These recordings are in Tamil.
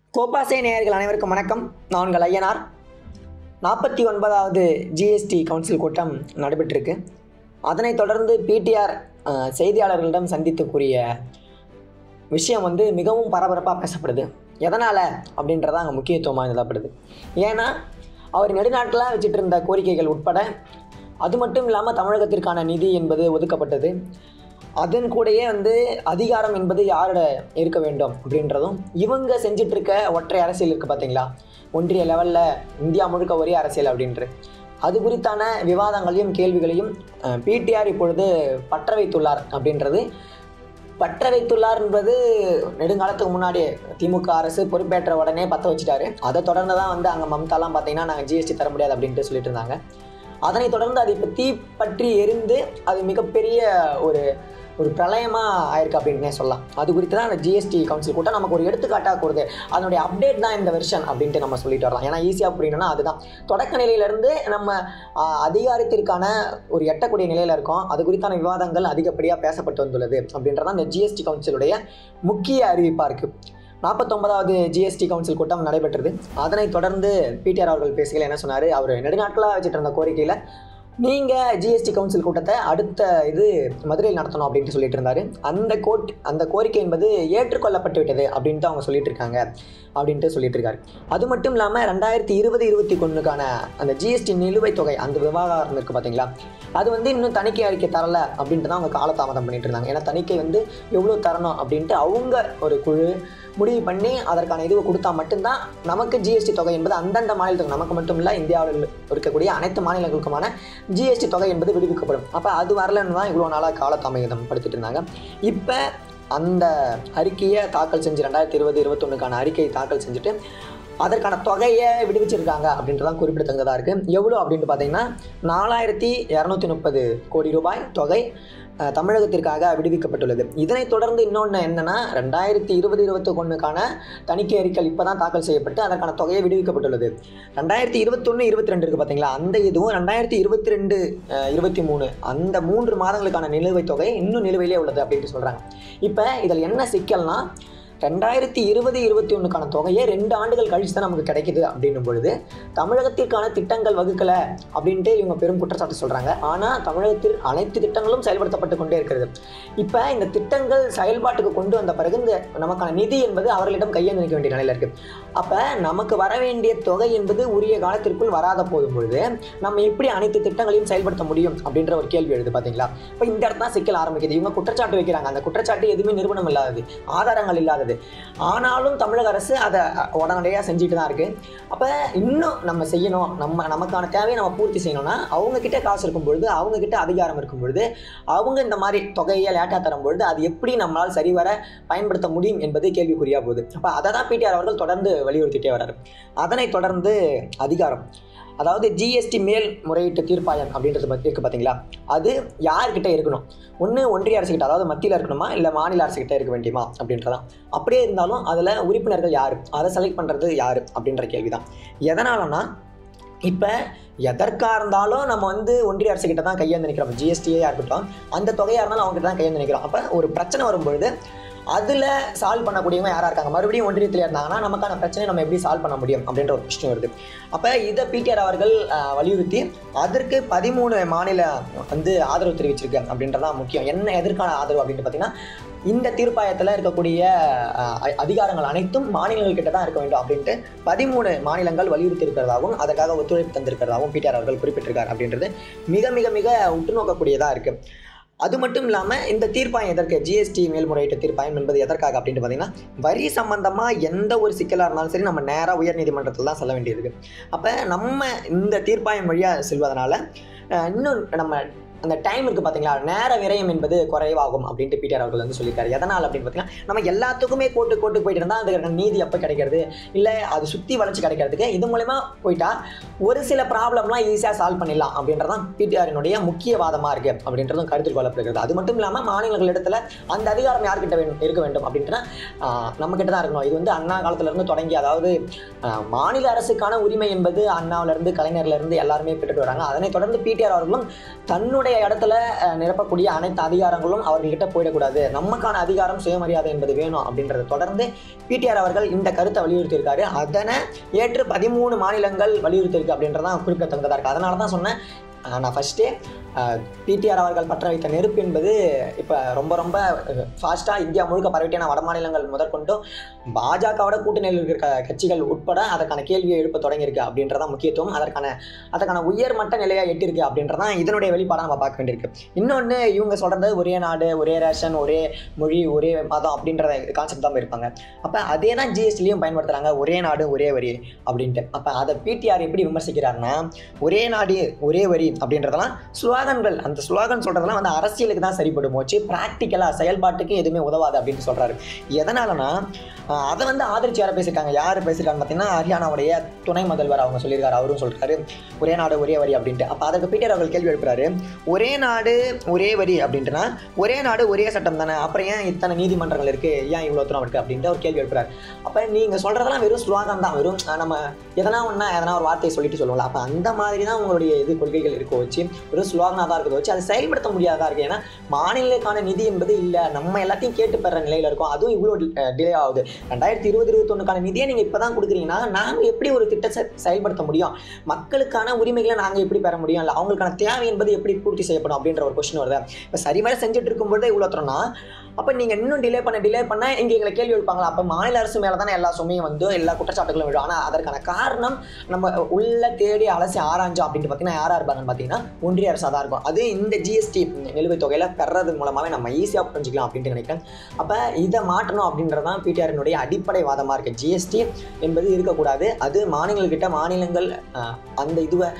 கோபாசே நேயர்கள் அனைவருக்கும் வணக்கம் நான் உங்கள் ஐயனார் நாற்பத்தி ஒன்பதாவது ஜிஎஸ்டி கவுன்சில் கூட்டம் நடைபெற்றிருக்கு அதனைத் தொடர்ந்து பிடிஆர் செய்தியாளர்களிடம் சந்தித்து கூறிய விஷயம் வந்து மிகவும் பரபரப்பாக பேசப்படுது எதனால் அப்படின்றத அங்கே முக்கியத்துவமாக எழுதப்படுது ஏன்னா அவர் நெடுநாட்களாக வச்சுட்டு இருந்த கோரிக்கைகள் உட்பட அது மட்டும் இல்லாமல் தமிழகத்திற்கான நிதி என்பது ஒதுக்கப்பட்டது அதன் கூடயே வந்து அதிகாரம் என்பது யாரோட இருக்க வேண்டும் அப்படின்றதும் இவங்க செஞ்சுட்டு இருக்க ஒற்றை அரசியல் இருக்குது பார்த்தீங்களா ஒன்றிய லெவலில் இந்தியா முழுக்க ஒரே அரசியல் அப்படின்ட்டு அது குறித்தான விவாதங்களையும் கேள்விகளையும் பிடிஆர் இப்பொழுது பற்ற வைத்துள்ளார் அப்படின்றது பற்ற வைத்துள்ளார் என்பது நெடுங்காலத்துக்கு முன்னாடி திமுக அரசு பொறுப்பேற்ற உடனே பற்ற வச்சுட்டாரு அதை தொடர்ந்து தான் வந்து அங்கே மம்தாலாம் பார்த்தீங்கன்னா நாங்கள் ஜிஎஸ்டி தர முடியாது அப்படின்ட்டு சொல்லிட்டு இருந்தாங்க அதனைத் தொடர்ந்து அது இப்போ தீ பற்றி எரிந்து அது மிகப்பெரிய ஒரு ஒரு பிரளயமாக ஆயிருக்கு அப்படின்னே சொல்லலாம் அது குறித்து தான் அந்த ஜிஎஸ்டி கவுன்சில் கூட்டம் நமக்கு ஒரு எடுத்துக்காட்டாக கொடுது அதனுடைய அப்டேட் தான் இந்த வெர்ஷன் அப்படின்ட்டு நம்ம சொல்லிட்டு வரலாம் ஏன்னா ஈஸியாக புரியணும்னா அதுதான் தொடக்க நிலையிலேருந்து நம்ம ஆஹ், அதிகாரத்திற்கான ஒரு எட்டக்கூடிய நிலையில் இருக்கோம் அது குறித்தான விவாதங்கள் அதிகப்படியாக பேசப்பட்டு வந்துள்ளது அப்படின்றதான் இந்த ஜிஎஸ்டி கவுன்சிலுடைய முக்கிய அறிவிப்பாக இருக்குது நாற்பத்தொன்பதாவது ஜிஎஸ்டி கவுன்சில் கூட்டம் நடைபெற்றது அதனைத் தொடர்ந்து பிடிஆர் அவர்கள் பேசுகையில் என்ன சொன்னார் அவர் நெடுநாட்களாக வச்சுட்டு இருந்த கோரிக்கையில் நீங்கள் ஜிஎஸ்டி கவுன்சில் கூட்டத்தை அடுத்த இது மதுரையில் நடத்தணும் அப்படின்ட்டு சொல்லிட்டு இருந்தாரு அந்த கோட் அந்த கோரிக்கை என்பது ஏற்றுக்கொள்ளப்பட்டு விட்டது அப்படின்ட்டு அவங்க சொல்லிட்டு இருக்காங்க அப்படின்ட்டு சொல்லிட்டு இருக்காரு அது மட்டும் இல்லாமல் ரெண்டாயிரத்தி இருபது இருபத்தி ஒன்றுக்கான அந்த ஜிஎஸ்டி நிலுவைத் தொகை அந்த விவகாரம் இருக்குது பார்த்தீங்களா அது வந்து இன்னும் தணிக்கை அறிக்கை தரல அப்படின்ட்டு தான் அவங்க காலதாமதம் பண்ணிட்டு இருந்தாங்க ஏன்னா தணிக்கை வந்து எவ்வளோ தரணும் அப்படின்ட்டு அவங்க ஒரு குழு முடிவு பண்ணி அதற்கான இதுவை கொடுத்தா மட்டும்தான் நமக்கு ஜிஎஸ்டி தொகை என்பது அந்தந்த மாநிலத்துக்கு நமக்கு மட்டும் இல்லை இந்தியாவில் இருக்கக்கூடிய அனைத்து மாநிலங்களுக்குமான ஜிஎஸ்டி தொகை என்பது விடுவிக்கப்படும் அப்போ அது வரலன்னு தான் இவ்வளோ நாளாக காலதாமதம் படுத்திட்டு இருந்தாங்க இப்போ அந்த அறிக்கையை தாக்கல் செஞ்சு ரெண்டாயிரத்தி இருபது இருபத்தொன்னுக்கான அறிக்கையை தாக்கல் செஞ்சுட்டு அதற்கான தொகையை விடுவிச்சிருக்காங்க அப்படின்றதான் குறிப்பிடத்தக்கதாக இருக்குது எவ்வளோ அப்படின்ட்டு பார்த்தீங்கன்னா நாலாயிரத்தி இரநூத்தி முப்பது கோடி ரூபாய் தொகை அஹ், தமிழகத்திற்காக விடுவிக்கப்பட்டுள்ளது இதனைத் தொடர்ந்து இன்னொன்று என்னென்னா ரெண்டாயிரத்தி இருபது இருபத்தி ஒன்றுக்கான தணிக்கை அறிக்கை இப்போ தான் தாக்கல் செய்யப்பட்டு அதற்கான தொகையை விடுவிக்கப்பட்டுள்ளது ரெண்டாயிரத்தி இருபத்தொன்று இருபத்தி ரெண்டு இருக்குது பார்த்தீங்களா அந்த இதுவும் ரெண்டாயிரத்தி இருபத்தி ரெண்டு இருபத்தி மூணு அந்த மூன்று மாதங்களுக்கான நிலுவைத் தொகை இன்னும் நிலுவையிலே உள்ளது அப்படின்ட்டு சொல்கிறாங்க இப்போ இதில் என்ன சிக்கல்னா ரெண்டாயிரத்தி இருபது இருபத்தி ஒன்றுக்கான தொகையே ரெண்டு ஆண்டுகள் கழிச்சு தான் நமக்கு கிடைக்குது அப்படின்னும் பொழுது தமிழகத்திற்கான திட்டங்கள் வகுக்கலை அப்படின்ட்டு இவங்க பெரும் குற்றச்சாட்டு சொல்கிறாங்க ஆனால் தமிழகத்தில் அனைத்து திட்டங்களும் செயல்படுத்தப்பட்டு கொண்டே இருக்கிறது இப்போ இந்த திட்டங்கள் செயல்பாட்டுக்கு கொண்டு வந்த பிறகு இந்த நமக்கான நிதி என்பது அவர்களிடம் கையெழுந்து நிற்க வேண்டிய நிலையில் இருக்குது அப்போ நமக்கு வர வேண்டிய தொகை என்பது உரிய காலத்திற்குள் வராத போதும் பொழுது நம்ம எப்படி அனைத்து திட்டங்களையும் செயல்படுத்த முடியும் அப்படின்ற ஒரு கேள்வி எழுது பார்த்தீங்களா இப்போ இந்த இடத்துல தான் சிக்கல் ஆரம்பிக்குது இவங்க குற்றச்சாட்டு வைக்கிறாங்க அந்த குற்றச்சாட்டு எதுவுமே நிறுவனம் இல்லாதது ஆதாரங்கள் இல்லாதது ஆனாலும் தமிழக அரசு அதை உடனடியாக செஞ்சுட்டு தான் இருக்குது அப்போ இன்னும் நம்ம செய்யணும் நம்ம நமக்கான தேவையை நம்ம பூர்த்தி செய்யணும்னா அவங்க கிட்ட காசு இருக்கும் பொழுது அவங்க கிட்ட அதிகாரம் இருக்கும் பொழுது அவங்க இந்த மாதிரி தொகையை லேட்டாக தரும் பொழுது அது எப்படி நம்மளால் சரிவர பயன்படுத்த முடியும் என்பது கேள்விக்குறியாக போகுது அப்போ அதை தான் பிடிஆர் அவர்கள் தொடர்ந்து வலியுறுத்திட்டே வர்றாரு அதனைத் தொடர்ந்து அதிகாரம் அதாவது ஜிஎஸ்டி மேல் முறையீட்டு தீர்ப்பாயம் அப்படின்றது பத்தி இருக்குது பார்த்தீங்களா அது யார்கிட்ட இருக்கணும் ஒன்று ஒன்றிய அரசுகிட்ட அதாவது மத்தியில் இருக்கணுமா இல்லை மாநில அரசுகிட்ட இருக்க வேண்டியமா அப்படின்றதான் அப்படியே இருந்தாலும் அதில் உறுப்பினர்கள் யார் அதை செலக்ட் பண்ணுறது யார் அப்படின்ற கேள்வி தான் எதனாலனா இப்போ எதற்காக இருந்தாலும் நம்ம வந்து ஒன்றிய அரசுகிட்ட தான் கையேந்து நிற்கிறோம் ஜிஎஸ்டியே இருக்கட்டும் அந்த தொகையாக இருந்தாலும் அவங்ககிட்ட தான் கையேந்து நிற்கிறோம் அப்போ ஒரு பிரச்சனை வரும்பொழுது அதில் சால்வ் பண்ணக்கூடியவங்க யாராக இருக்காங்க மறுபடியும் ஒன்றியத்தில் இருந்தாங்கன்னா நமக்கான பிரச்சனையை நம்ம எப்படி சால்வ் பண்ண முடியும் அப்படின்ற ஒரு கொஸ்டின் வருது அப்போ இதை பிடிஆர் அவர்கள் அஹ், வலியுறுத்தி அதற்கு பதிமூணு மாநில வந்து ஆதரவு தெரிவிச்சிருக்கு அப்படின்றதான் முக்கியம் என்ன எதற்கான ஆதரவு அப்படின்னு பார்த்தீங்கன்னா இந்த தீர்ப்பாயத்தில் இருக்கக்கூடிய அஹ், அ- அதிகாரங்கள் அனைத்தும் மாநிலங்கள் கிட்ட தான் இருக்க வேண்டும் அப்படின்ட்டு பதிமூணு மாநிலங்கள் வலியுறுத்தி இருக்கிறதாகவும் அதற்காக ஒத்துழைப்பு தந்திருக்கிறதாகவும் பிடிஆர் அவர்கள் குறிப்பிட்டிருக்கார் அப்படின்றது மிக மிக மிக உற்று நோக்கக்கூடியதாக இருக்குது அது மட்டும் இல்லாமல் இந்த தீர்ப்பாயம் எதற்கு ஜிஎஸ்டி மேல்முறையீட்டு தீர்ப்பாயம் என்பது எதற்காக அப்படின்ட்டு பார்த்தீங்கன்னா வரி சம்பந்தமாக எந்த ஒரு சிக்கலாக இருந்தாலும் சரி நம்ம நேராக உயர்நீதிமன்றத்தில் தான் செல்ல வேண்டியது அப்போ நம்ம இந்த தீர்ப்பாயம் வழியாக செல்வதனால அஹ், இன்னும் நம்ம அந்த டைம் இருக்குது பார்த்தீங்களா நேர விரயம் என்பது குறைவாகும் அப்படின்ட்டு பீட்டர் அவர்கள் வந்து சொல்லியிருக்காரு எதனால் அப்படின்னு பார்த்தீங்கன்னா நம்ம எல்லாத்துக்குமே கோட்டு கோட்டு போயிட்டு இருந்தால் அதுக்கு நீதி எப்போ கிடைக்கிறது இல்லை அது சுற்றி வளைச்சு கிடைக்கிறதுக்கு இது மூலமா போயிட்டா ஒரு சில ப்ராப்ளம்லாம் ஈஸியாக சால்வ் பண்ணிடலாம் அப்படின்றதான் பிடிஆரினுடைய முக்கிய வாதமாக இருக்குது அப்படின்றதும் கருத்தில் கொள்ளப்படுகிறது அது மட்டும் இல்லாமல் மாநிலங்களிடத்தில் அந்த அதிகாரம் யார்கிட்ட வேண்டும் இருக்க வேண்டும் அப்படின்ட்டுனா நம்ம கிட்ட தான் இருக்கணும் இது வந்து அண்ணா காலத்திலேருந்து தொடங்கி அதாவது ஆஹ், மாநில அரசுக்கான உரிமை என்பது அண்ணாவிலேருந்து கலைஞர்லேருந்து எல்லாருமே பெற்றுட்டு வராங்க அதனைத் தொடர்ந்து பிடிஆர் அவர்களும் தன்னுடைய நம்மளுடைய இடத்துல அஹ், நிரப்பக்கூடிய அனைத்து அதிகாரங்களும் அவர்கள்கிட்ட போயிடக்கூடாது நமக்கான அதிகாரம் சுயமரியாதை என்பது வேணும் அப்படின்றத தொடர்ந்து பிடிஆர் அவர்கள் இந்த கருத்தை வலியுறுத்தியிருக்காரு அதனை ஏற்று பதிமூணு மாநிலங்கள் வலியுறுத்தியிருக்கு அப்படின்றதான் குறிப்பிடத்தக்கதாக இருக்குது அதனால தான் சொன்னேன் அஹ், நான் ஃபஸ்ட்டே பிடிஆர் அவர்கள் பற்ற வைத்த நெருப்பு என்பது இப்போ ரொம்ப ரொம்ப ஃபாஸ்ட்டாக இந்தியா முழுக்க பரவிட்டேன வட மாநிலங்கள் முதற்கொண்டும் பாஜகவோட கூட்டணியில் இருக்கிற க- கட்சிகள் உட்பட அதற்கான கேள்வியை எழுப்ப தொடங்கியிருக்கு அப்படின்றதான் முக்கியத்துவம் அதற்கான அதற்கான உயர்மட்ட நிலையாக எட்டிருக்கு அப்படின்றதான் இதனுடைய வெளிப்பாடாக நம்ம பார்க்க வேண்டியிருக்கு இன்னொன்று இவங்க சொல்கிறது ஒரே நாடு ஒரே ரேஷன் ஒரே மொழி ஒரே மதம் அப்படின்ற கான்செப்ட் தான் இருப்பாங்க அப்போ அதே தான் ஜிஎஸ்டிலையும் பயன்படுத்துகிறாங்க ஒரே நாடு ஒரே வரி அப்படின்ட்டு அப்போ அதை பிடிஆர் எப்படி விமர்சிக்கிறாருன்னா ஒரே நாடு ஒரே வரி அப்படின்றதெல்லாம் ஸ்லோகன்கள் அந்த ஸ்லோகன் சொல்கிறதெல்லாம் வந்து அரசியலுக்கு தான் சரிப்படும் போச்சு ப்ராக்டிக்கலாக செயல்பாட்டுக்கு எதுவுமே உதவாது அப்படின்னு சொல்கிறாரு எதனாலனா ஆஹ் அதை வந்து ஆதரிச்சு யாரை பேசியிருக்காங்க யார் பேசியிருக்காங்க பார்த்தீங்கன்னா ஹரியானாவுடைய துணை முதல்வர் அவங்க சொல்லியிருக்காரு அவரும் சொல்லிருக்காரு ஒரே நாடு ஒரே வரி அப்படின்ட்டு அப்போ அதற்கு பீட்டர் அவர்கள் கேள்வி எழுப்புறாரு ஒரே நாடு ஒரே வரி அப்படின்ட்டுனா ஒரே நாடு ஒரே சட்டம் தானே அப்புறம் ஏன் இத்தனை நீதிமன்றங்கள் இருக்குது ஏன் இவ்வளோ தூரம் இருக்குது அப்படின்ட்டு ஒரு கேள்வி எழுப்புறாரு அப்போ நீங்கள் சொல்கிறதெல்லாம் வெறும் ஸ்லோகம் தான் வெறும் ஆஹ் நம்ம எதனா ஒன்றா எதனா ஒரு வார்த்தையை சொல்லிட்டு சொல்லுவோம்ல அப்போ அந்த மாதிரி தான் உங்களுடைய இது கொள்கைகள் இருக்க வச்சு ஒரு ஸ்லோகனாக தான் இருக்கிறத வச்சு அதை செயல்படுத்த முடியாதா இருக்குது ஏன்னா மாநிலங்களுக்கான நிதி என்பது இல்லை நம்ம எல்லாத்தையும் கேட்டு பெற நிலையில் இருக்கோம் அதுவும் இவ்வளோ டிலே ஆகுது ரெண்டாயிரத்தி இருபது இருபத்தொன்னுக்கான நிதியை நீங்கள் இப்போ தான் கொடுக்குறீங்கன்னா நாங்கள் எப்படி ஒரு திட்டத்தை செயல்படுத்த முடியும் மக்களுக்கான உரிமைகளை நாங்கள் எப்படி பெற முடியும் இல்லை அவங்களுக்கான தேவை என்பது எப்படி பூர்த்தி செய்யப்படும் அப்படின்ற ஒரு கொஸ்டின் வருது இப்போ சரிவர செஞ்சுட்டு இருக்கும்போது இவ்வளோ தூரம்னா அப்போ நீங்கள் இன்னும் டிலே பண்ண டிலே பண்ண இங்கே எங்களை கேள்வி எழுப்பாங்களா அப்போ மாநில அரசு மேலே தானே எல்லா சுமையும் வந்து எல்லா குற்றச்சாட்டுகளும் விடும் ஆனால் அதற்கான காரணம் நம்ம உள்ள தேடி அலசி ஆராய்ஞ்சோம் அப்படின்ட்டு பார்த்தீங்கன்னா யாராக இருப்பாங்கன்னு பார்த்தீங்கன்னா ஒன்றிய அரசாக தான் இருக்கும் அது இந்த ஜிஎஸ்டி நிலுவைத் தொகையில் பெறது மூலமாகவே நம்ம ஈஸியாக புரிஞ்சுக்கலாம் அப்படின்ட்டு நினைக்கிறேன் அப்போ இதை மாற்றணும் அப்படின்றதான் பிடிஆரினுடைய அடிப்படை வாதமாக இருக்குது ஜிஎஸ்டி என்பது இருக்கக்கூடாது அது மாநிலங்கள்கிட்ட மாநிலங்கள் ஆஹ், அந்த இதுவை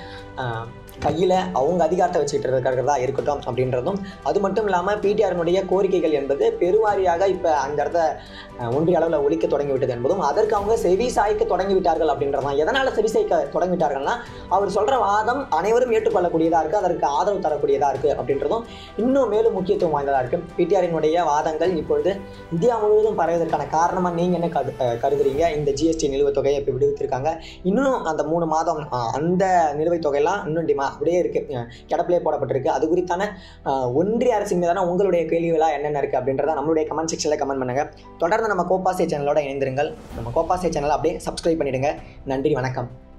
கையில் அவங்க அதிகாரத்தை வச்சுக்கிட்டு இருக்கிறதா இருக்கட்டும் அப்படின்றதும் அது மட்டும் இல்லாமல் பிடிஆரினுடைய கோரிக்கைகள் என்பது பெருவாரியாக இப்போ அந்த இடத்த அஹ், ஒன்றிய அளவில் ஒழிக்க தொடங்கி விட்டது என்பதும் அதற்கு அவங்க செவி சாய்க்க தொடங்கி விட்டார்கள் அப்படின்றதான் எதனால் செவி சாய்க்க தொடங்கி விட்டார்கள்னா அவர் சொல்கிற வாதம் அனைவரும் ஏற்றுக்கொள்ளக்கூடியதாக இருக்குது அதற்கு ஆதரவு தரக்கூடியதாக இருக்குது அப்படின்றதும் இன்னும் மேலும் முக்கியத்துவம் வாய்ந்ததாக இருக்குது பிடிஆரினுடைய வாதங்கள் இப்பொழுது இந்தியா முழுவதும் பரவுவதற்கான காரணமாக நீங்கள் என்ன கரு அஹ், கருதுறீங்க இந்த ஜிஎஸ்டி நிலுவைத் தொகையை இப்போ விடுவித்திருக்காங்க இன்னும் அந்த மூணு மாதம் அஹ், அந்த நிலுவைத் தொகையெல்லாம் இன்னும் டிமா அப்படியே இருக்குது கிடப்பிலே போடப்பட்டிருக்கு அது குறித்தான அஹ், ஒன்றிய அரசின் மீதான உங்களுடைய கேள்விகளாக என்னென்ன இருக்குது அப்படின்றத நம்மளுடைய கமெண்ட் செக்ஷனில் கமெண்ட் பண்ணுங்கள் தொடர்ந்து நம்ம கோப்பாசே சேனலோட இணைந்திருங்கள் நம்ம கோப்பாசே சேனலை அப்படியே சப்ஸ்கிரைப் பண்ணிடுங்க நன்றி வணக்கம்